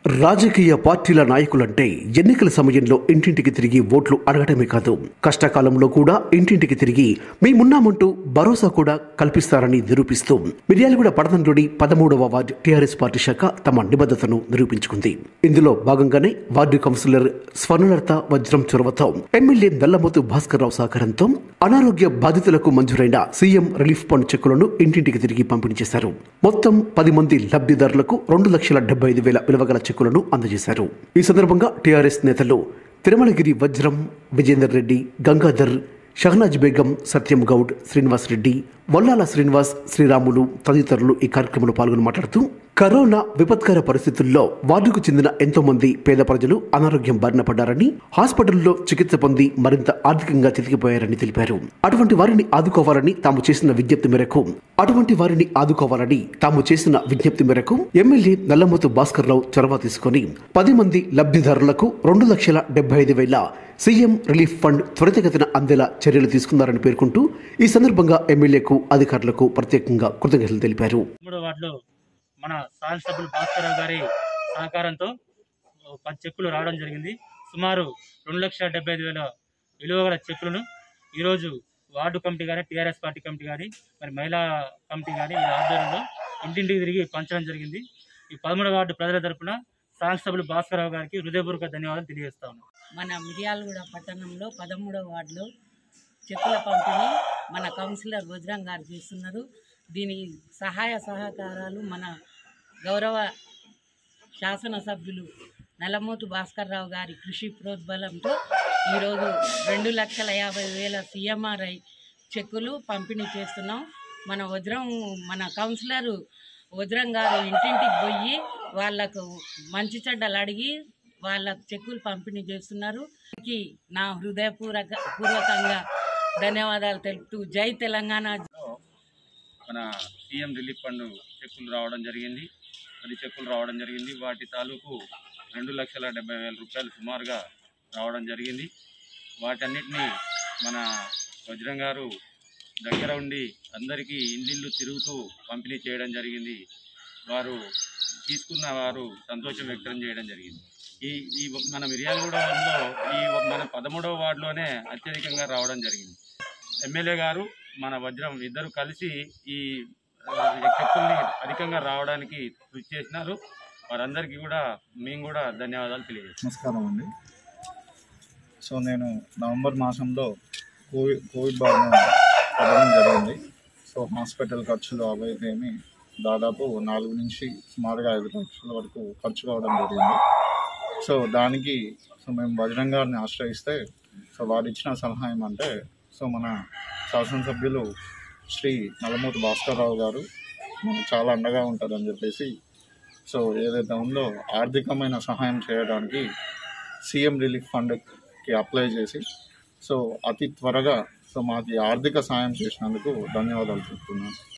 రాజకీయ పార్టీల నాయకులంటే ఎన్నికల సమయంలో ఇంటింటికి తిరిగి ఓట్లు అడగటమే కాదు కష్టకాలంలో కూడా ఇంటింటికి తిరిగి మేమున్నామంటూ భరోసా కూడా కల్పిస్తారని నిరూపిస్తూ మిర్యాలగూడ పట్టణంలోని పదమూడవ వార్డు టీఆర్ఎస్ పార్టీ శాఖ తమ నిబద్ధతను నిరూపించుకుంది ఇందులో భాగంగానే వార్డు కౌన్సిలర్ స్వర్ణలత వజ్రం చొరవతో ఎమ్మెల్యే నల్లమోతు భాస్కర్ రావు సహకారంతో అనారోగ్య బాధితులకు మంజూరైన సీఎం రిలీఫ్ ఫండ్ చెక్కులను ఇంటింటికి తిరిగి పంపిణీ చేశారు మొత్తం పది మంది లబ్ధిదారులకు రెండు లక్షల డెబ్బై ఐదు వేల విలువగల చెక్కులను అందజేశారు ఈ సందర్భంగా టీఆర్ఎస్ నేతలు తిరుమలగిరి వజ్రం విజేందర్ రెడ్డి గంగాధర్ షహనాజ్ బేగం సత్యం గౌడ్ శ్రీనివాస్ రెడ్డి వల్లాల శ్రీనివాస్ శ్రీరాములు తదితరులు ఈ కార్యక్రమంలో పాల్గొని మాట్లాడుతూ కరోనా విపత్కర పరిస్థితుల్లో వార్డుకు చెందిన ఎంతో మంది పేద ప్రజలు అనారోగ్యం బారిన పడ్డారని హాస్పిటల్లో చికిత్స పొంది మరింత ఆర్థికంగా చితికిపోయారని తెలిపారు అటువంటి వారిని ఆదుకోవాలని తాము చేసిన విజ్ఞప్తి మేరకు అటువంటి వారిని ఆదుకోవాలని తాము చేసిన విజ్ఞప్తి మేరకు ఎమ్మెల్యే నల్లమోతు భాస్కర్ రావు చొరవ తీసుకుని పది మంది లబ్ధిదారులకు రెండు లక్షల డెబ్బై ఐదు వేల సీఎం రిలీఫ్ ఫండ్ త్వరితగతిన అందేలా చర్యలు తీసుకున్నారని పేర్కొంటూ ఈ సందర్భంగా ఎమ్మెల్యేకు అధికారులకు ప్రత్యేకంగా కృతజ్ఞతలు తెలిపారు మూడో వార్డులో మన శాసనసభ్యులు భాస్కరరావు గారి సహకారంతో ఓ పది చెక్కులు రావడం జరిగింది సుమారు రెండు లక్షల డెబ్బై ఐదు వేల విలువ గల చెక్కులను ఈరోజు వార్డు కమిటీ కానీ టీఆర్ఎస్ పార్టీ కమిటీ కానీ మరి మహిళా కమిటీ కానీ వీళ్ళ ఆధ్వర్యంలో ఇంటింటికి తిరిగి పంచడం జరిగింది ఈ పదమూడవ వార్డు ప్రజల తరపున శాసనసభ్యులు భాస్కరరావు గారికి హృదయపూర్వక ధన్యవాదాలు తెలియజేస్తా ఉన్నాను మన మిర్యాలగూడ పట్టణంలో పదమూడవ వార్డులో చెక్కుల పంపిణీ మన కౌన్సిలర్ వజ్రం గారు చేస్తున్నారు దీని సహాయ సహకారాలు మన గౌరవ శాసనసభ్యులు నల్లమోతు భాస్కర్ రావు గారి కృషి ప్రోద్బలంతో ఈరోజు రెండు లక్షల యాభై వేల సిఎంఆర్ఐ చెక్కులు పంపిణీ చేస్తున్నాం మన వజ్రం మన కౌన్సిలర్ వజ్రం గారు ఇంటింటికి పోయి వాళ్ళకు మంచి చెడ్డలు అడిగి వాళ్ళ చెక్కులు పంపిణీ చేస్తున్నారు కి నా హృదయపూర్వక పూర్వకంగా ధన్యవాదాలు తెలుపుతూ జై తెలంగాణ మన సీఎం రిలీఫ్ ఫండ్ చెక్కులు రావడం జరిగింది పది చెక్కులు రావడం జరిగింది వాటి తాలూకు రెండు లక్షల డెబ్బై వేల రూపాయలు సుమారుగా రావడం జరిగింది వాటన్నిటిని మన వజ్రం గారు దగ్గర ఉండి అందరికీ ఇండిళ్ళు తిరుగుతూ పంపిణీ చేయడం జరిగింది వారు తీసుకున్న వారు సంతోషం వ్యక్తం చేయడం జరిగింది ఈ ఈ మన మిర్యాలగూడలో ఈ మన పదమూడవ వార్డులోనే అత్యధికంగా రావడం జరిగింది ఎమ్మెల్యే గారు మన వజ్రం ఇద్దరు కలిసి ఈ ఆ, ఈ చెక్కుల్ని అధికంగా రావడానికి కృషి చేసినారు వారందరికీ కూడా మేము కూడా ధన్యవాదాలు తెలియజేస్తాం నమస్కారం అండి సో నేను నవంబర్ మాసంలో కోవిడ్ కోవిడ్ బారిన పడడం జరిగింది సో హాస్పిటల్ ఖర్చులు అవైతేమి దాదాపు నాలుగు నుంచి సుమారుగా ఐదు లక్షల వరకు ఖర్చు కావడం జరిగింది సో దానికి సో మేము వజ్రం గారిని ఆశ్రయిస్తే సో వారు ఇచ్చిన సలహా ఏమంటే సో మన శాసనసభ్యులు శ్రీ నల్లమూతి భాస్కర్రావు గారు మనకు చాలా అండగా ఉంటారని చెప్పేసి సో ఏదైతే ఉందో ఆర్థికమైన సహాయం చేయడానికి సీఎం రిలీఫ్ ఫండ్కి అప్లై చేసి సో అతి త్వరగా సో మాకు ఈ ఆర్థిక సాయం చేసినందుకు ధన్యవాదాలు చెప్తున్నాను